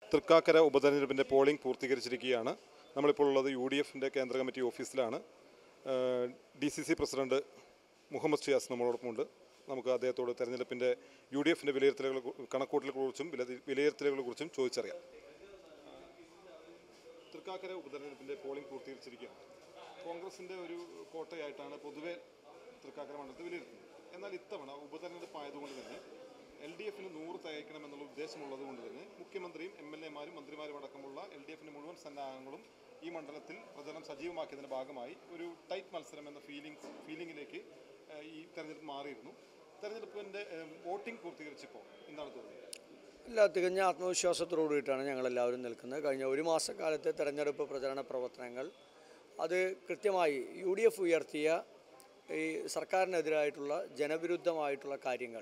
Thrikkakara ഉപതെരഞ്ഞെടുപ്പിൻ്റെ polling പൂർത്തീകരിച്ചിരിക്കുകയാണ് നമ്മളിപ്പോൾ ഉള്ളത് U D എഫിൻ്റെ കേന്ദ്ര കമ്മിറ്റി ഓഫീസിലാണ് D C C president Muhammad Shiyas നമ്മളോടൊപ്പമുണ്ട് നമുക്ക് അദ്ദേഹത്തോട് തെരഞ്ഞെടുപ്പിൻ്റെ യു ഡി എഫിൻ്റെ വിലയിരുത്തലുകളെ കണക്കൂട്ടലുകളെക്കുറിച്ചും വില വിലയിരുത്തലുകളെക്കുറിച്ചും ചോദിച്ചറിയാം തൃക്കാക്കര ഉപതെരഞ്ഞെടുപ്പിൻ്റെ പോളിംഗ് പൂർത്തീകരിച്ചിരിക്കുകയാണ് കോൺഗ്രസിൻ്റെ ഒരു കോട്ടയായിട്ടാണ് പൊതുവെ തൃക്കാക്കര മണ്ഡലത്തെ വിലയിരുത്തുന്നത് എന്നാൽ ഇത്തവണ ഉപതെരഞ്ഞെടുപ്പ് ആയതുകൊണ്ട് തന്നെ എൽ ഡി എഫിന് നൂറ് തികയ്ക്കണമെന്നുള്ള ഉദ്ദേശമുള്ളത് കൊണ്ട് തന്നെ മുഖ്യമന്ത്രിയും എം എൽ എമാരും മന്ത്രിമാരും അടക്കമുള്ള എൽ ഡി എഫിൻ്റെ മുഴുവൻ സന്നാഹങ്ങളും ഈ മണ്ഡലത്തിൽ പ്രചരണം സജീവമാക്കിയതിൻ്റെ ഭാഗമായി ഒരു ടൈറ്റ് മത്സരം എന്ന ഫീലിംഗ്സ് ഫീലിംഗിലേക്ക് ഏഹ്, ഈ തെരഞ്ഞെടുപ്പ് മാറിയിരുന്നു തെരഞ്ഞെടുപ്പിൻ്റെ ഏഹ്, വോട്ടിംഗ് പൂർത്തീകരിച്ചപ്പോൾ എന്താണ് തോന്നുന്നത് ഇല്ല തികഞ്ഞ ആത്മവിശ്വാസത്തോടുകൂടിയിട്ടാണ് ഞങ്ങളെല്ലാവരും നിൽക്കുന്നത് കഴിഞ്ഞ ഒരു മാസക്കാലത്തെ തെരഞ്ഞെടുപ്പ് പ്രചരണ പ്രവർത്തനങ്ങൾ അത് കൃത്യമായി യു ഡി എഫ് ഉയർത്തിയ ഈ സർക്കാരിനെതിരായിട്ടുള്ള ജനവിരുദ്ധമായിട്ടുള്ള കാര്യങ്ങൾ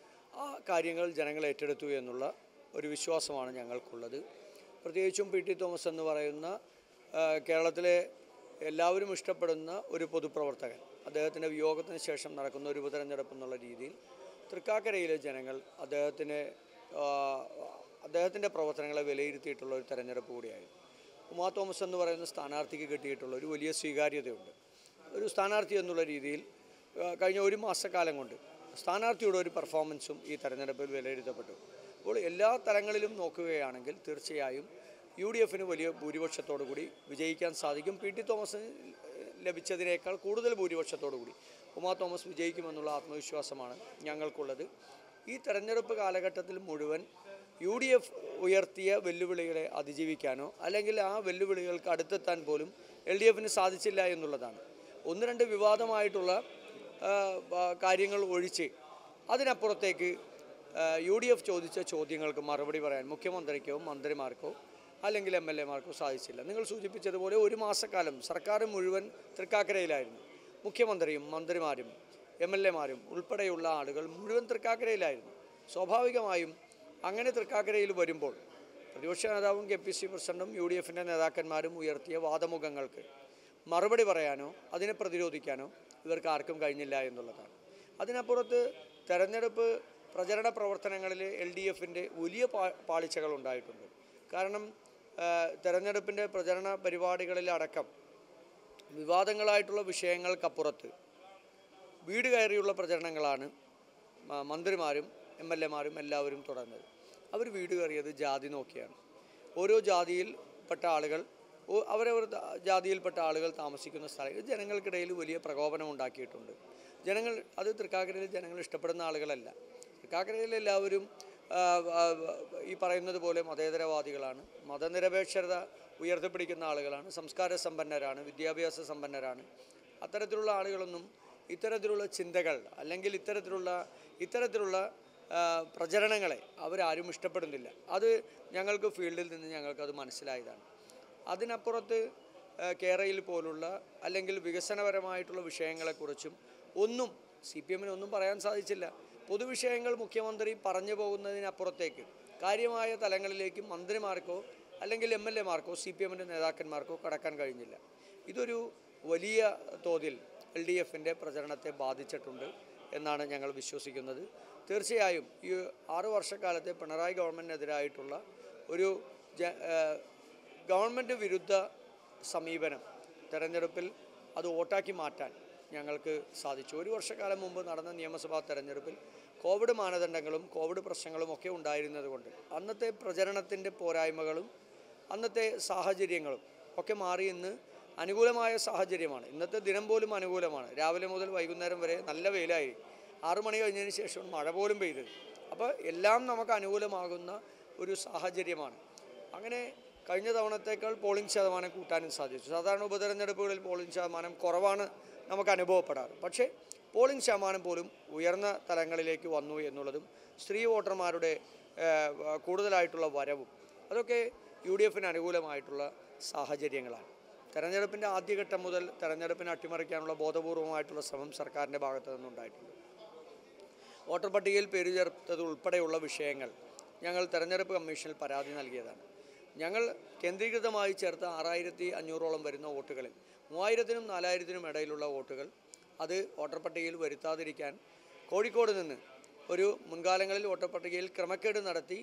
ആ കാര്യങ്ങൾ ജനങ്ങൾ ഏറ്റെടുത്തു എന്നുള്ള ഒരു വിശ്വാസമാണ് ഞങ്ങൾക്കുള്ളത് പ്രത്യേകിച്ചും പി ടി തോമസ് എന്ന് പറയുന്ന ആ, കേരളത്തിലെ എല്ലാവരും ഇഷ്ടപ്പെടുന്ന ഒരു പൊതുപ്രവർത്തകൻ അദ്ദേഹത്തിൻ്റെ വിയോഗത്തിന് ശേഷം നടക്കുന്ന ഒരു ഉപതെരഞ്ഞെടുപ്പ് എന്നുള്ള രീതിയിൽ തൃക്കാക്കരയിലെ ജനങ്ങൾ അദ്ദേഹത്തിന് ആ, അദ്ദേഹത്തിൻ്റെ പ്രവർത്തനങ്ങളെ വിലയിരുത്തിയിട്ടുള്ള ഒരു തെരഞ്ഞെടുപ്പ് കൂടിയായിരുന്നു ഉമാ തോമസ് എന്ന് പറയുന്ന സ്ഥാനാർത്ഥിക്ക് കിട്ടിയിട്ടുള്ള ഒരു വലിയ സ്വീകാര്യതയുണ്ട് ഒരു സ്ഥാനാർത്ഥി എന്നുള്ള രീതിയിൽ ആ, കഴിഞ്ഞ ഒരു മാസക്കാലം കൊണ്ട് സ്ഥാനാർത്ഥിയുടെ ഒരു പെർഫോമൻസും ഈ തെരഞ്ഞെടുപ്പിൽ വിലയിരുത്തപ്പെട്ടു അപ്പോൾ എല്ലാ തലങ്ങളിലും നോക്കുകയാണെങ്കിൽ തീർച്ചയായും യു ഡി എഫിന് വലിയ ഭൂരിപക്ഷത്തോടു കൂടി വിജയിക്കാൻ സാധിക്കും പി ടി തോമസിന് ലഭിച്ചതിനേക്കാൾ കൂടുതൽ ഭൂരിപക്ഷത്തോടു കൂടി ഉമാ തോമസ് വിജയിക്കുമെന്നുള്ള ആത്മവിശ്വാസമാണ് ഞങ്ങൾക്കുള്ളത് ഈ തെരഞ്ഞെടുപ്പ് കാലഘട്ടത്തിൽ മുഴുവൻ യു ഡി എഫ് ഉയർത്തിയ വെല്ലുവിളികളെ അതിജീവിക്കാനോ അല്ലെങ്കിൽ ആ വെല്ലുവിളികൾക്ക് അടുത്തെത്താൻ പോലും എൽ ഡി എഫിന് സാധിച്ചില്ല എന്നുള്ളതാണ് ഒന്ന് രണ്ട് വിവാദമായിട്ടുള്ള ആ, ആ, കാര്യങ്ങൾ ഒഴിച്ച് അതിനപ്പുറത്തേക്ക് യു ഡി എഫ് ചോദിച്ച ചോദ്യങ്ങൾക്ക് മറുപടി പറയാൻ മുഖ്യമന്ത്രിക്കോ മന്ത്രിമാർക്കോ അല്ലെങ്കിൽ എം എൽ എമാർക്കോ സാധിച്ചില്ല നിങ്ങൾ സൂചിപ്പിച്ചതുപോലെ ഒരു മാസക്കാലം സർക്കാർ മുഴുവൻ തൃക്കാക്കരയിലായിരുന്നു മുഖ്യമന്ത്രിയും മന്ത്രിമാരും എം എൽ എമാരും ഉൾപ്പെടെയുള്ള ആളുകൾ മുഴുവൻ തൃക്കാക്കരയിലായിരുന്നു സ്വാഭാവികമായും അങ്ങനെ തൃക്കാക്കരയിൽ വരുമ്പോൾ പ്രതിപക്ഷ നേതാവും കെ പി സി പ്രസിഡന്റും യു ഡി എഫിൻ്റെ നേതാക്കന്മാരും ഉയർത്തിയ വാദമുഖങ്ങൾക്ക് മറുപടി പറയാനോ അതിനെ പ്രതിരോധിക്കാനോ ഇവർക്ക് ആർക്കും കഴിഞ്ഞില്ല എന്നുള്ളതാണ് അതിനപ്പുറത്ത് തെരഞ്ഞെടുപ്പ് പ്രചരണ പ്രവർത്തനങ്ങളിൽ എൽ ഡി എഫിൻ്റെ വലിയ പാ പാളിച്ചകൾ ഉണ്ടായിട്ടുണ്ട് കാരണം ആ, തെരഞ്ഞെടുപ്പിൻ്റെ പ്രചരണ പരിപാടികളിലടക്കം വിവാദങ്ങളായിട്ടുള്ള വിഷയങ്ങൾക്കപ്പുറത്ത് വീട് കയറിയുള്ള പ്രചരണങ്ങളാണ് മ- മന്ത്രിമാരും എം എൽ എമാരും എല്ലാവരും തുടർന്നത് അവർ വീട് കയറിയത് ജാതി നോക്കിയാണ് ഓരോ ജാതിയിൽ പെട്ട ആളുകൾ ഓ- അവരവർ ത- ജാതിയിൽപ്പെട്ട ആളുകൾ താമസിക്കുന്ന സ്ഥലങ്ങൾ ജനങ്ങൾക്കിടയിൽ വലിയ പ്രകോപനം ഉണ്ടാക്കിയിട്ടുണ്ട് ജനങ്ങൾ അത് തൃക്കാക്കരയിൽ ജനങ്ങൾ ഇഷ്ടപ്പെടുന്ന ആളുകളല്ല തൃക്കാക്കരയിൽ എല്ലാവരും ആ, ആ, ഈ പറയുന്നത് പോലെ മതേതരവാദികളാണ് മതനിരപേക്ഷത ഉയർത്തിപ്പിടിക്കുന്ന ആളുകളാണ് സംസ്കാര സമ്പന്നരാണ് വിദ്യാഭ്യാസ സമ്പന്നരാണ് അത്തരത്തിലുള്ള ആളുകളൊന്നും ഇത്തരത്തിലുള്ള ചിന്തകൾ അല്ലെങ്കിൽ ഇത്തരത്തിലുള്ള ഇത്തരത്തിലുള്ള ആ, പ്രചരണങ്ങളെ അവരാരും ഇഷ്ടപ്പെടുന്നില്ല അത് ഞങ്ങൾക്ക് ഫീൽഡിൽ നിന്ന് ഞങ്ങൾക്കത് മനസ്സിലായതാണ് അതിനപ്പുറത്ത് ആ, കേരളയിൽ പോലുള്ള അല്ലെങ്കിൽ വികസനപരമായിട്ടുള്ള വിഷയങ്ങളെക്കുറിച്ചും ഒന്നും സി പി എമ്മിന് ഒന്നും പറയാൻ സാധിച്ചില്ല പൊതുവിഷയങ്ങൾ മുഖ്യമന്ത്രി പറഞ്ഞു പോകുന്നതിനപ്പുറത്തേക്ക് കാര്യമായ തലങ്ങളിലേക്ക് മന്ത്രിമാർക്കോ അല്ലെങ്കിൽ എം എൽ എമാർക്കോ സി പി എമ്മിൻ്റെ നേതാക്കന്മാർക്കോ കടക്കാൻ കഴിഞ്ഞില്ല ഇതൊരു വലിയ തോതിൽ എൽ ഡി എഫിൻ്റെ പ്രചരണത്തെ ബാധിച്ചിട്ടുണ്ട് എന്നാണ് ഞങ്ങൾ വിശ്വസിക്കുന്നത് തീർച്ചയായും ഈ ആറു വർഷക്കാലത്തെ പിണറായി ഗവൺമെൻറ്റിനെതിരായിട്ടുള്ള ഒരു ജ ഏഹ് ഗവൺമെൻറ് വിരുദ്ധ സമീപനം തെരഞ്ഞെടുപ്പിൽ അത് വോട്ടാക്കി മാറ്റാൻ ഞങ്ങൾക്ക് സാധിച്ചു ഒരു വർഷക്കാലം മുമ്പ് നടന്ന നിയമസഭാ തെരഞ്ഞെടുപ്പിൽ കോവിഡ് മാനദണ്ഡങ്ങളും കോവിഡ് പ്രശ്നങ്ങളും ഒക്കെ ഉണ്ടായിരുന്നത് കൊണ്ട് അന്നത്തെ പ്രചരണത്തിൻ്റെ പോരായ്മകളും അന്നത്തെ സാഹചര്യങ്ങളും ഒക്കെ മാറി ഇന്ന് അനുകൂലമായ സാഹചര്യമാണ് ഇന്നത്തെ ദിനം പോലും അനുകൂലമാണ് രാവിലെ മുതൽ വൈകുന്നേരം വരെ നല്ല വെയിലായി ആറു മണി കഴിഞ്ഞതിന് ശേഷം മഴ പോലും പെയ്തത് അപ്പോൾ എല്ലാം നമുക്ക് അനുകൂലമാകുന്ന ഒരു സാഹചര്യമാണ് അങ്ങനെ കഴിഞ്ഞ തവണത്തേക്കാൾ പോളിംഗ് ശതമാനം കൂട്ടാനും സാധിച്ചു സാധാരണ ഉപതെരഞ്ഞെടുപ്പുകളിൽ പോളിംഗ് ശതമാനം കുറവാണ് നമുക്ക് അനുഭവപ്പെടാറ് പക്ഷേ പോളിംഗ് ശതമാനം പോലും ഉയർന്ന തലങ്ങളിലേക്ക് വന്നു എന്നുള്ളതും സ്ത്രീ വോട്ടർമാരുടെ ഏഹ്, കൂടുതലായിട്ടുള്ള വരവും അതൊക്കെ യു ഡി എഫിന് അനുകൂലമായിട്ടുള്ള സാഹചര്യങ്ങളാണ് തെരഞ്ഞെടുപ്പിൻ്റെ ആദ്യഘട്ടം മുതൽ തെരഞ്ഞെടുപ്പിനെ അട്ടിമറിക്കാനുള്ള ബോധപൂർവമായിട്ടുള്ള ശ്രമം സർക്കാരിൻ്റെ ഭാഗത്തു നിന്നുണ്ടായിട്ടുണ്ട് വോട്ടർ പട്ടികയിൽ പേര് ചേർത്തത് ഉൾപ്പെടെയുള്ള വിഷയങ്ങൾ ഞങ്ങൾ തെരഞ്ഞെടുപ്പ് കമ്മീഷനിൽ പരാതി നൽകിയതാണ് ഞങ്ങൾ കേന്ദ്രീകൃതമായി ചേർത്ത ആറായിരത്തി അഞ്ഞൂറോളം വരുന്ന വോട്ടുകളിൽ മൂവായിരത്തിനും നാലായിരത്തിനും ഇടയിലുള്ള വോട്ടുകൾ അത് വോട്ടർ പട്ടികയിൽ വരുത്താതിരിക്കാൻ കോഴിക്കോട് നിന്ന് ഒരു മുൻകാലങ്ങളിൽ വോട്ടർ പട്ടികയിൽ ക്രമക്കേട് നടത്തി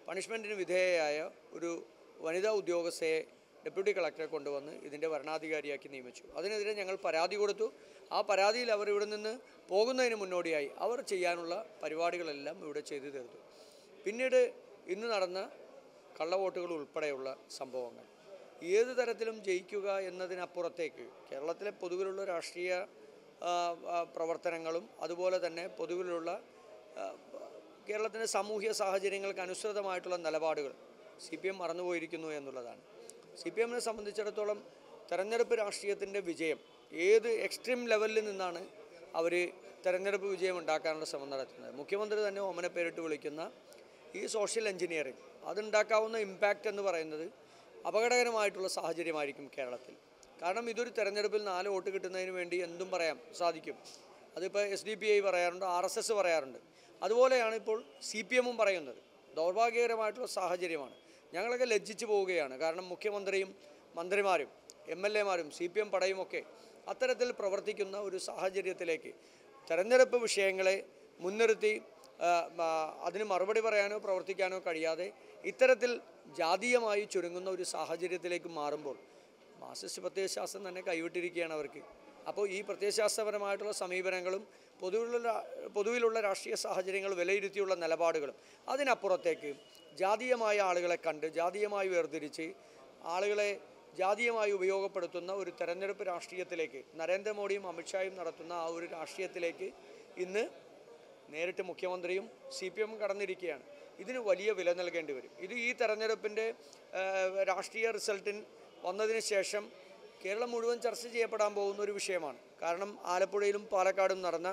പണിഷ്മെൻറ്റിന് വിധേയയായ ഒരു വനിതാ ഉദ്യോഗസ്ഥയെ ഡെപ്യൂട്ടി കളക്ടറെ കൊണ്ടുവന്ന് ഇതിൻ്റെ വരണാധികാരിയാക്കി നിയമിച്ചു അതിനെതിരെ ഞങ്ങൾ പരാതി കൊടുത്തു ആ പരാതിയിൽ അവർ ഇവിടെ നിന്ന് പോകുന്നതിന് മുന്നോടിയായി അവർ ചെയ്യാനുള്ള പരിപാടികളെല്ലാം ഇവിടെ ചെയ്തു തീർത്തു പിന്നീട് ഇന്ന് നടന്ന കള്ളവോട്ടുകൾ ഉൾപ്പെടെയുള്ള സംഭവങ്ങൾ ഏത് തരത്തിലും ജയിക്കുക എന്നതിനപ്പുറത്തേക്ക് കേരളത്തിലെ പൊതുവിലുള്ള രാഷ്ട്രീയ ആ, ആ, പ്രവർത്തനങ്ങളും അതുപോലെ തന്നെ പൊതുവിലുള്ള ആ, കേരളത്തിൻ്റെ സാമൂഹ്യ സാഹചര്യങ്ങൾക്ക് അനുസൃതമായിട്ടുള്ള നിലപാടുകൾ സി പി എം മറന്നുപോയിരിക്കുന്നു എന്നുള്ളതാണ് സി പി എമ്മിനെ സംബന്ധിച്ചിടത്തോളം തെരഞ്ഞെടുപ്പ് രാഷ്ട്രീയത്തിൻ്റെ വിജയം ഏത് എക്സ്ട്രീം ലെവലിൽ നിന്നാണ് അവർ തെരഞ്ഞെടുപ്പ് വിജയം ഉണ്ടാക്കാനുള്ള ശ്രമം നടത്തുന്നത് മുഖ്യമന്ത്രി തന്നെ ഓമന പേരിട്ട് വിളിക്കുന്ന ഈ സോഷ്യൽ എഞ്ചിനീയറിംഗ് അതുണ്ടാക്കാവുന്ന ഇമ്പാക്റ്റ് എന്ന് പറയുന്നത് അപകടകരമായിട്ടുള്ള സാഹചര്യമായിരിക്കും കേരളത്തിൽ കാരണം ഇതൊരു തെരഞ്ഞെടുപ്പിൽ നാല് വോട്ട് കിട്ടുന്നതിന് വേണ്ടി എന്തും പറയാം സാധിക്കും അതിപ്പോൾ എസ് ഡി പി ഐ പറയാറുണ്ട് ആർ എസ് എസ് പറയാറുണ്ട് അതുപോലെയാണ് ഇപ്പോൾ സി പി എമ്മും പറയുന്നത് ദൗർഭാഗ്യകരമായിട്ടുള്ള സാഹചര്യമാണ് ഞങ്ങളൊക്കെ ലജ്ജിച്ചു പോവുകയാണ് കാരണം മുഖ്യമന്ത്രിയും മന്ത്രിമാരും എം എൽ എമാരും സി പി എം പടയുമൊക്കെ അത്തരത്തിൽ പ്രവർത്തിക്കുന്ന ഒരു സാഹചര്യത്തിലേക്ക് തെരഞ്ഞെടുപ്പ് വിഷയങ്ങളെ മുൻനിർത്തി ആ, ആ, അതിന് മറുപടി പറയാനോ പ്രവർത്തിക്കാനോ കഴിയാതെ ഇത്തരത്തിൽ ജാതീയമായി ചുരുങ്ങുന്ന ഒരു സാഹചര്യത്തിലേക്ക് മാറുമ്പോൾ മാർസിസ്റ്റ് പ്രത്യയശാസ്ത്രം തന്നെ കൈവിട്ടിരിക്കുകയാണ് അവർക്ക് അപ്പോൾ ഈ പ്രത്യയശാസ്ത്രപരമായിട്ടുള്ള സമീപനങ്ങളും പൊതുവിലുള്ള പൊതുവിലുള്ള രാഷ്ട്രീയ സാഹചര്യങ്ങൾ വിലയിരുത്തിയുള്ള നിലപാടുകളും അതിനപ്പുറത്തേക്ക് ജാതീയമായ ആളുകളെ കണ്ട് ജാതീയമായി വേർതിരിച്ച് ആളുകളെ ജാതീയമായി ഉപയോഗപ്പെടുത്തുന്ന ഒരു തെരഞ്ഞെടുപ്പ് രാഷ്ട്രീയത്തിലേക്ക് നരേന്ദ്രമോദിയും അമിത്ഷായും നടത്തുന്ന ആ ഒരു രാഷ്ട്രീയത്തിലേക്ക് ഇന്ന് നേരിട്ട് മുഖ്യമന്ത്രിയും സി പി എമ്മും കടന്നിരിക്കുകയാണ് ഇതിന് വലിയ വില നൽകേണ്ടി വരും ഇത് ഈ തെരഞ്ഞെടുപ്പിൻ്റെ രാഷ്ട്രീയ റിസൾട്ടിൻ വന്നതിന് ശേഷം കേരളം മുഴുവൻ ചർച്ച ചെയ്യപ്പെടാൻ പോകുന്ന ഒരു വിഷയമാണ് കാരണം ആലപ്പുഴയിലും പാലക്കാടും നടന്ന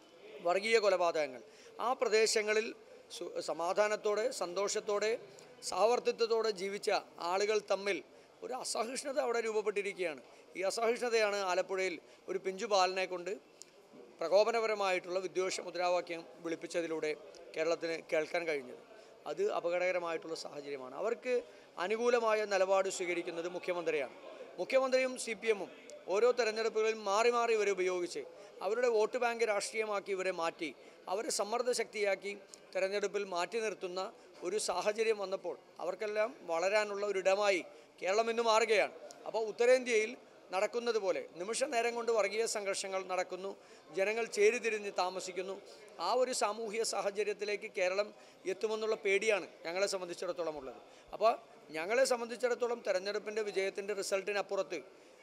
വർഗീയ കൊലപാതകങ്ങൾ ആ പ്രദേശങ്ങളിൽ സു- സമാധാനത്തോടെ സന്തോഷത്തോടെ സഹവർത്തിത്വത്തോടെ ജീവിച്ച ആളുകൾ തമ്മിൽ ഒരു അസഹിഷ്ണുത അവിടെ രൂപപ്പെട്ടിരിക്കുകയാണ് ഈ അസഹിഷ്ണുതയാണ് ആലപ്പുഴയിൽ ഒരു പിഞ്ചു ബാലനെ കൊണ്ട് പ്രകോപനപരമായിട്ടുള്ള വിദ്വേഷ മുദ്രാവാക്യം വിളിപ്പിച്ചതിലൂടെ കേരളത്തിന് കേൾക്കാൻ കഴിഞ്ഞത് അത് അപകടകരമായിട്ടുള്ള സാഹചര്യമാണ് അവർക്ക് അനുകൂലമായ നിലപാട് സ്വീകരിക്കുന്നത് മുഖ്യമന്ത്രിയാണ് മുഖ്യമന്ത്രിയും സി പി എമ്മും ഓരോ തെരഞ്ഞെടുപ്പുകളിലും മാറി മാറി ഇവരെ ഉപയോഗിച്ച് അവരുടെ വോട്ട് ബാങ്ക് രാഷ്ട്രീയമാക്കി ഇവരെ മാറ്റി അവരെ സമ്മർദ്ദ ശക്തിയാക്കി തെരഞ്ഞെടുപ്പിൽ മാറ്റി നിർത്തുന്ന ഒരു സാഹചര്യം വന്നപ്പോൾ അവർക്കെല്ലാം വളരാനുള്ള ഒരു ഇടമായി കേരളം ഇന്ന് മാറുകയാണ് അപ്പോൾ ഉത്തരേന്ത്യയിൽ നടക്കുന്നത് പോലെ നിമിഷ നേരം കൊണ്ട് വർഗീയ സംഘർഷങ്ങൾ നടക്കുന്നു ജനങ്ങൾ ചേരിതിരിഞ്ഞ് താമസിക്കുന്നു ആ ഒരു സാമൂഹിക സാഹചര്യത്തിലേക്ക് കേരളം എത്തുമെന്നുള്ള പേടിയാണ് ഞങ്ങളെ സംബന്ധിച്ചിടത്തോളം ഉള്ളത് അപ്പോൾ ഞങ്ങളെ സംബന്ധിച്ചിടത്തോളം തെരഞ്ഞെടുപ്പിൻ്റെ വിജയത്തിൻ്റെ റിസൾട്ടിനപ്പുറത്ത്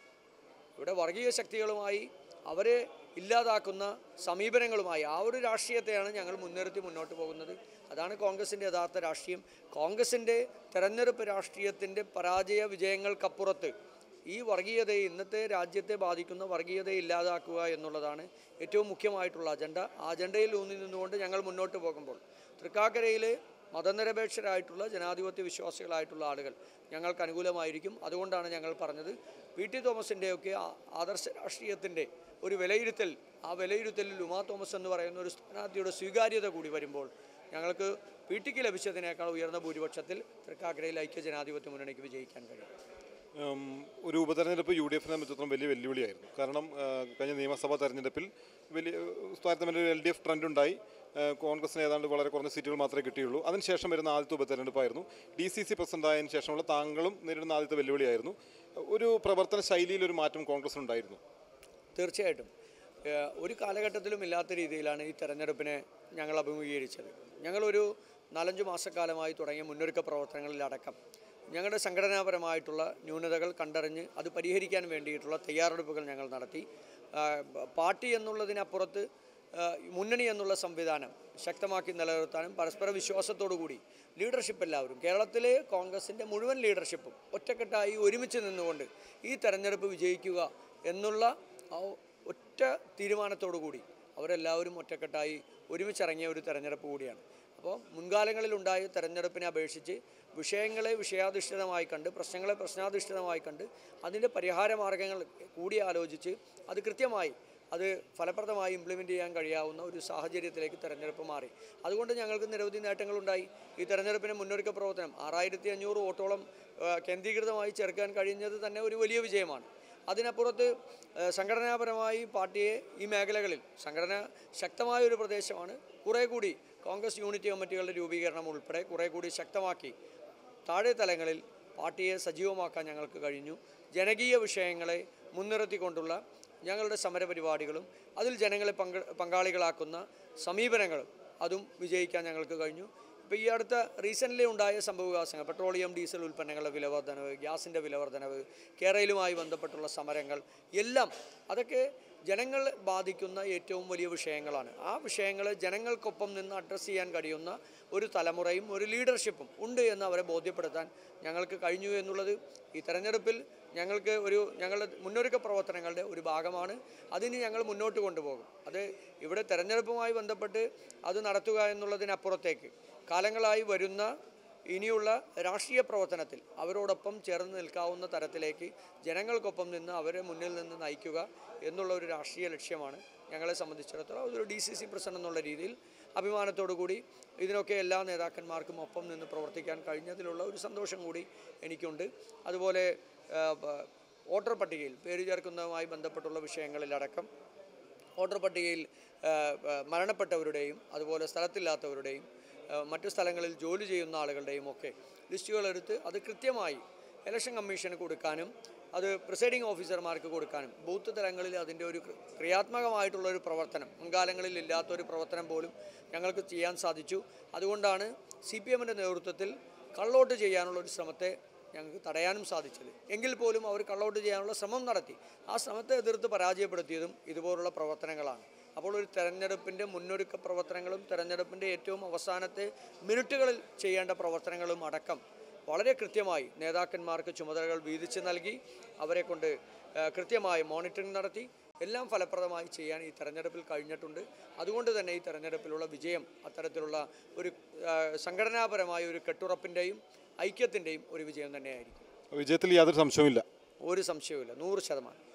ഇവിടെ വർഗീയ ശക്തികളുമായി അവരെ ഇല്ലാതാക്കുന്ന സമീപനങ്ങളുമായി ആ ഒരു രാഷ്ട്രീയത്തെയാണ് ഞങ്ങൾ മുൻനിർത്തി മുന്നോട്ട് പോകുന്നത് അതാണ് കോൺഗ്രസിൻ്റെ യഥാർത്ഥ രാഷ്ട്രീയം കോൺഗ്രസിൻ്റെ തെരഞ്ഞെടുപ്പ് രാഷ്ട്രീയത്തിൻ്റെ പരാജയ വിജയങ്ങൾക്കപ്പുറത്ത് ഈ വർഗീയതയെ ഇന്നത്തെ രാജ്യത്തെ ബാധിക്കുന്ന വർഗീയതയെ ഇല്ലാതാക്കുക എന്നുള്ളതാണ് ഏറ്റവും മുഖ്യമായിട്ടുള്ള അജണ്ട ആ അജണ്ടയിൽ ഊന്നി നിന്നുകൊണ്ട് ഞങ്ങൾ മുന്നോട്ട് പോകുമ്പോൾ തൃക്കാക്കരയിലെ മതനിരപേക്ഷരായിട്ടുള്ള ജനാധിപത്യ വിശ്വാസികളായിട്ടുള്ള ആളുകൾ ഞങ്ങൾക്ക് അനുകൂലമായിരിക്കും അതുകൊണ്ടാണ് ഞങ്ങൾ പറഞ്ഞത് പി ടി തോമസിൻ്റെയൊക്കെ ആ- ആദർശ രാഷ്ട്രീയത്തിൻ്റെ ഒരു വിലയിരുത്തൽ ആ വിലയിരുത്തലിൽ ഉമാ തോമസ് എന്ന് പറയുന്ന ഒരു സ്ഥാനാർത്ഥിയുടെ സ്വീകാര്യത കൂടി വരുമ്പോൾ ഞങ്ങൾക്ക് പി ടിക്ക് ലഭിച്ചതിനേക്കാൾ ഉയർന്ന ഭൂരിപക്ഷത്തിൽ തൃക്കാക്കരയിൽ ഐക്യ ജനാധിപത്യ മുന്നണിക്ക് വിജയിക്കാൻ കഴിയും ഉം, ഒരു ഉപതെരഞ്ഞെടുപ്പ് യു ഡി എഫിനെ സംബന്ധിച്ചിടത്തോളം വലിയ വെല്ലുവിളിയായിരുന്നു കാരണം ആ, കഴിഞ്ഞ നിയമസഭാ തെരഞ്ഞെടുപ്പിൽ വലിയ താരതമ്യം എൽ ഡി എഫ് ട്രെൻഡ് ഉണ്ടായി ആ, കോൺഗ്രസിന് ഏതാണ്ട് വളരെ കുറഞ്ഞ സീറ്റുകൾ മാത്രമേ കിട്ടിയുള്ളൂ അതിനുശേഷം വരുന്ന ആദ്യത്തെ ഉപതെരഞ്ഞെടുപ്പായിരുന്നു ഡി സി സി പ്രസിഡന്റ് ആയതിനു ശേഷമുള്ള താങ്കളും നേരിടുന്ന ആദ്യത്തെ വെല്ലുവിളിയായിരുന്നു ഒരു പ്രവർത്തന ശൈലിയിൽ ഒരു മാറ്റം കോൺഗ്രസിനുണ്ടായിരുന്നു തീർച്ചയായിട്ടും ഏഹ് ഒരു കാലഘട്ടത്തിലും ഇല്ലാത്ത രീതിയിലാണ് ഈ തെരഞ്ഞെടുപ്പിനെ ഞങ്ങൾ അഭിമുഖീകരിച്ചത് ഞങ്ങളൊരു നാലഞ്ച് മാസക്കാലമായി തുടങ്ങിയ മുന്നൊരുക്ക പ്രവർത്തനങ്ങളിലടക്കം ഞങ്ങളുടെ സംഘടനാപരമായിട്ടുള്ള ന്യൂനതകൾ കണ്ടറിഞ്ഞ് അത് പരിഹരിക്കാൻ വേണ്ടിയിട്ടുള്ള തയ്യാറെടുപ്പുകൾ ഞങ്ങൾ നടത്തി ആഹ് പാർട്ടി എന്നുള്ളതിനപ്പുറത്ത് ആഹ് മുന്നണി എന്നുള്ള സംവിധാനം ശക്തമാക്കി നിലനിർത്താനും പരസ്പര വിശ്വാസത്തോടു കൂടി ലീഡർഷിപ്പ് എല്ലാവരും കേരളത്തിലെ കോൺഗ്രസിൻ്റെ മുഴുവൻ ലീഡർഷിപ്പും ഒറ്റക്കെട്ടായി ഒരുമിച്ച് നിന്നുകൊണ്ട് ഈ തെരഞ്ഞെടുപ്പ് വിജയിക്കുക എന്നുള്ള ആ ഒറ്റ തീരുമാനത്തോടു കൂടി അവരെല്ലാവരും ഒറ്റക്കെട്ടായി ഒരുമിച്ചിറങ്ങിയ ഒരു തെരഞ്ഞെടുപ്പ് കൂടിയാണ് അപ്പോൾ മുൻകാലങ്ങളിലുണ്ടായ തെരഞ്ഞെടുപ്പിനെ അപേക്ഷിച്ച് വിഷയങ്ങളെ വിഷയാധിഷ്ഠിതമായി കണ്ട് പ്രശ്നങ്ങളെ പ്രശ്നാധിഷ്ഠിതമായി കണ്ട് അതിൻ്റെ പരിഹാര മാർഗങ്ങൾ കൂടി ആലോചിച്ച് അത് കൃത്യമായി അത് ഫലപ്രദമായി ഇംപ്ലിമെൻ്റ് ചെയ്യാൻ കഴിയാവുന്ന ഒരു സാഹചര്യത്തിലേക്ക് തെരഞ്ഞെടുപ്പ് മാറി അതുകൊണ്ട് ഞങ്ങൾക്ക് നിരവധി നേട്ടങ്ങളുണ്ടായി ഈ തെരഞ്ഞെടുപ്പിന് മുന്നൊരുക്ക പ്രവർത്തനം ആറായിരത്തി അഞ്ഞൂറ് വോട്ടോളം ആ, കേന്ദ്രീകൃതമായി ചേർക്കാൻ കഴിഞ്ഞത് തന്നെ ഒരു വലിയ വിജയമാണ് അതിനപ്പുറത്ത് ഏഹ്, സംഘടനാപരമായി പാർട്ടിയെ ഈ മേഖലകളിൽ സംഘടന ശക്തമായ ഒരു പ്രദേശമാണ് കുറേ കൂടി കോൺഗ്രസ് യൂണിറ്റ് കമ്മിറ്റികളുടെ രൂപീകരണം ഉൾപ്പെടെ കുറേ കൂടി ശക്തമാക്കി താഴെ തലങ്ങളിൽ പാർട്ടിയെ സജീവമാക്കാൻ ഞങ്ങൾക്ക് കഴിഞ്ഞു ജനകീയ വിഷയങ്ങളെ മുൻനിർത്തിക്കൊണ്ടുള്ള ഞങ്ങളുടെ സമരപരിപാടികളും അതിൽ ജനങ്ങളെ പങ്ക പങ്കാളികളാക്കുന്ന സമീപനങ്ങളും അതും വിജയിക്കാൻ ഞങ്ങൾക്ക് കഴിഞ്ഞു ഇപ്പോൾ ഈ അടുത്ത റീസെൻ്റ്ലി ഉണ്ടായ സംഭവവികാസങ്ങൾ പെട്രോളിയം ഡീസൽ ഉൽപ്പന്നങ്ങളുടെ വിലവർധനവ് ഗ്യാസിൻ്റെ വിലവർധനവ് കേരളയിലുമായി ബന്ധപ്പെട്ടുള്ള സമരങ്ങൾ എല്ലാം അതൊക്കെ ജനങ്ങളെ ബാധിക്കുന്ന ഏറ്റവും വലിയ വിഷയങ്ങളാണ് ആ വിഷയങ്ങൾ ജനങ്ങൾക്കൊപ്പം നിന്ന് അഡ്രസ്സ് ചെയ്യാൻ കഴിയുന്ന ഒരു തലമുറയും ഒരു ലീഡർഷിപ്പും ഉണ്ട് എന്ന് അവരെ ബോധ്യപ്പെടുത്താൻ ഞങ്ങൾക്ക് കഴിഞ്ഞു എന്നുള്ളത് ഈ തെരഞ്ഞെടുപ്പിൽ ഞങ്ങൾക്ക് ഒരു ഞങ്ങളുടെ മുന്നൊരുക്ക പ്രവർത്തനങ്ങളുടെ ഒരു ഭാഗമാണ് അതിന് ഞങ്ങൾ മുന്നോട്ട് കൊണ്ടുപോകും അത് ഇവിടെ തെരഞ്ഞെടുപ്പുമായി ബന്ധപ്പെട്ട് അത് നടത്തുക എന്നുള്ളതിനപ്പുറത്തേക്ക് കാലങ്ങളായി വരുന്ന ഇനിയുള്ള രാഷ്ട്രീയ പ്രവർത്തനത്തിൽ അവരോടൊപ്പം ചേർന്ന് നിൽക്കാവുന്ന തരത്തിലേക്ക് ജനങ്ങൾക്കൊപ്പം നിന്ന് അവരെ മുന്നിൽ നിന്ന് നയിക്കുക എന്നുള്ള ഒരു രാഷ്ട്രീയ ലക്ഷ്യമാണ് ഞങ്ങളെ സംബന്ധിച്ചിടത്തോളം അതൊരു ഡി സി സി പ്രസിഡന്റ് എന്നുള്ള രീതിയിൽ അഭിമാനത്തോടു കൂടി ഇതിനൊക്കെ എല്ലാ നേതാക്കന്മാർക്കും ഒപ്പം നിന്ന് പ്രവർത്തിക്കാൻ കഴിഞ്ഞതിലുള്ള ഒരു സന്തോഷം കൂടി എനിക്കുണ്ട് അതുപോലെ ആ, ബ- വോട്ടർ പട്ടികയിൽ പേര് ചേർക്കുന്നതുമായി ബന്ധപ്പെട്ടുള്ള വിഷയങ്ങളിലടക്കം വോട്ടർ പട്ടികയിൽ ആ, ആ, മരണപ്പെട്ടവരുടെയും അതുപോലെ സ്ഥലത്തില്ലാത്തവരുടെയും ആ, മറ്റു സ്ഥലങ്ങളിൽ ജോലി ചെയ്യുന്ന ആളുകളുടെയും ഒക്കെ ലിസ്റ്റുകൾ എടുത്ത് അത് കൃത്യമായി ഇലക്ഷൻ കമ്മീഷന് കൊടുക്കാനും അത് പ്രിസൈഡിംഗ് ഓഫീസർമാർക്ക് കൊടുക്കാനും ബൂത്ത് തലങ്ങളിൽ അതിൻ്റെ ഒരു ക്രി- ക്രിയാത്മകമായിട്ടുള്ള ഒരു പ്രവർത്തനം മുൻകാലങ്ങളിൽ ഇല്ലാത്ത ഒരു പ്രവർത്തനം പോലും ഞങ്ങൾക്ക് ചെയ്യാൻ സാധിച്ചു അതുകൊണ്ടാണ് സി പി എമ്മിൻ്റെ നേതൃത്വത്തിൽ കള്ളോട്ട് ചെയ്യാനുള്ള ഒരു ശ്രമത്തെ ഞങ്ങൾക്ക് തടയാനും സാധിച്ചത് എങ്കിൽ പോലും അവർ കള്ളൗട്ട് ചെയ്യാനുള്ള ശ്രമം നടത്തി ആ ശ്രമത്തെ എതിർത്ത് പരാജയപ്പെടുത്തിയതും ഇതുപോലുള്ള പ്രവർത്തനങ്ങളാണ് അപ്പോൾ ഒരു തെരഞ്ഞെടുപ്പിൻ്റെ മുന്നൊരുക്ക പ്രവർത്തനങ്ങളും തെരഞ്ഞെടുപ്പിൻ്റെ ഏറ്റവും അവസാനത്തെ മിനിറ്റുകളിൽ ചെയ്യേണ്ട പ്രവർത്തനങ്ങളും അടക്കം വളരെ കൃത്യമായി നേതാക്കന്മാർക്ക് ചുമതലകൾ വീതിച്ച് നൽകി അവരെ കൊണ്ട് ആ, കൃത്യമായി മോണിറ്ററിംഗ് നടത്തി എല്ലാം ഫലപ്രദമായി ചെയ്യാൻ ഈ തെരഞ്ഞെടുപ്പിൽ കഴിഞ്ഞിട്ടുണ്ട് അതുകൊണ്ട് തന്നെ ഈ തെരഞ്ഞെടുപ്പിലുള്ള വിജയം അത്തരത്തിലുള്ള ഒരു ആ, സംഘടനാപരമായ ഒരു കെട്ടുറപ്പിൻ്റെയും ഐക്യത്തിൻ്റെയും ഒരു വിജയം തന്നെയായിരിക്കും വിജയത്തിൽ യാതൊരു സംശയവുമില്ല ഒരു സംശയവുമില്ല നൂറ് ശതമാനം